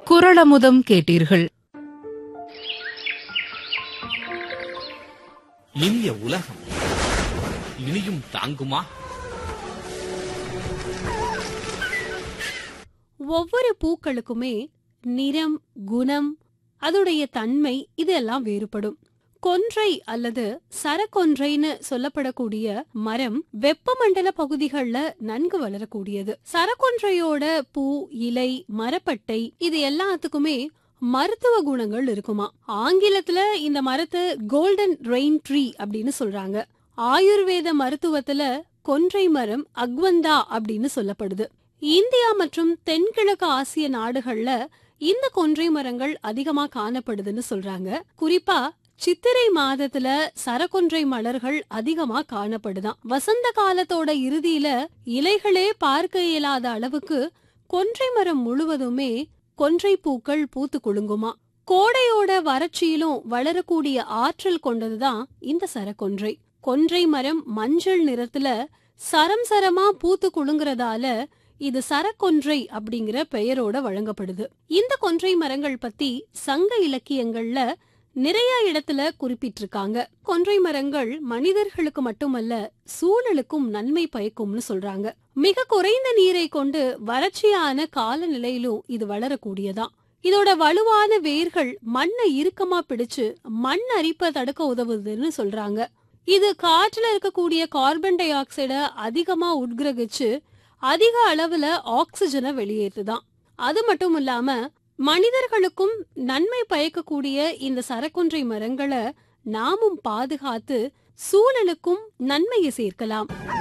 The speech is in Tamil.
குரளமுதம் கேட்டீர்கள் இனிய உலகம் இனியும் தாங்குமா ஒவ்வொரு பூக்களுக்குமே நிறம் குணம் அதோடைய தன்மை இதெல்லாம் வேறுபடும் கொன்றை அல்லது சரக்கொன்றைன்னு சொல்லப்படக்கூடிய மரம் வெப்பமண்டல பகுதிகள்ல நன்கு வளரக்கூடியது சரக்கொன்றையோட பூ இலை மரப்பட்டை இது எல்லாத்துக்குமே மருத்துவ குணங்கள் இருக்குமா ஆங்கிலத்துல இந்த மரத்தை கோல்டன் ரெயின் ட்ரீ அப்படின்னு சொல்றாங்க ஆயுர்வேத மருத்துவத்துல கொன்றை மரம் அக்வந்தா அப்படின்னு சொல்லப்படுது இந்தியா மற்றும் தென்கிழக்கு ஆசிய நாடுகள்ல இந்த கொன்றை மரங்கள் அதிகமா காணப்படுதுன்னு சொல்றாங்க குறிப்பா சித்திரை மாதத்துல சரக்கொன்றை மலர்கள் அதிகமா காணப்படுதாம் வசந்த காலத்தோட இறுதியில இலைகளே பார்க்க இயலாத அளவுக்கு கொன்றை மரம் முழுவதுமே கொன்றை பூக்கள் பூத்து குலுங்குமா கோடையோட வறட்சியிலும் வளரக்கூடிய ஆற்றல் கொண்டதுதான் இந்த சரக்கொன்றை கொன்றை மரம் மஞ்சள் நிறத்துல சரம் சரமா பூத்து குலுங்குறதால இது சரக்கொன்றை அப்படிங்கிற பெயரோட வழங்கப்படுது இந்த கொன்றை மரங்கள் பத்தி சங்க இலக்கியங்கள்ல நிறைய இடத்துல குறிப்பிட்டிருக்காங்க கொன்றை மரங்கள் மனிதர்களுக்கு மட்டுமல்ல சூழலுக்கும் நன்மை பயக்கும்னு சொல்றாங்க மிக குறைந்த நீரை கொண்டு வறட்சியான காலநிலையிலும் இது வளரக்கூடியதான் இதோட வலுவான வேர்கள் மண்ணை இறுக்கமா பிடிச்சு மண் அரிப்பை தடுக்க உதவுதுன்னு சொல்றாங்க இது காற்றுல இருக்கக்கூடிய கார்பன் டை ஆக்சைட அதிகமா உட்கிரகிச்சு அதிக அளவுல ஆக்சிஜனை வெளியேற்றுதான் அது மட்டும் இல்லாம மனிதர்களுக்கும் நன்மை பயக்கக்கூடிய இந்த சரக்கொன்றை மரங்களை நாமும் பாதுகாத்து சூழலுக்கும் நன்மையை சேர்க்கலாம்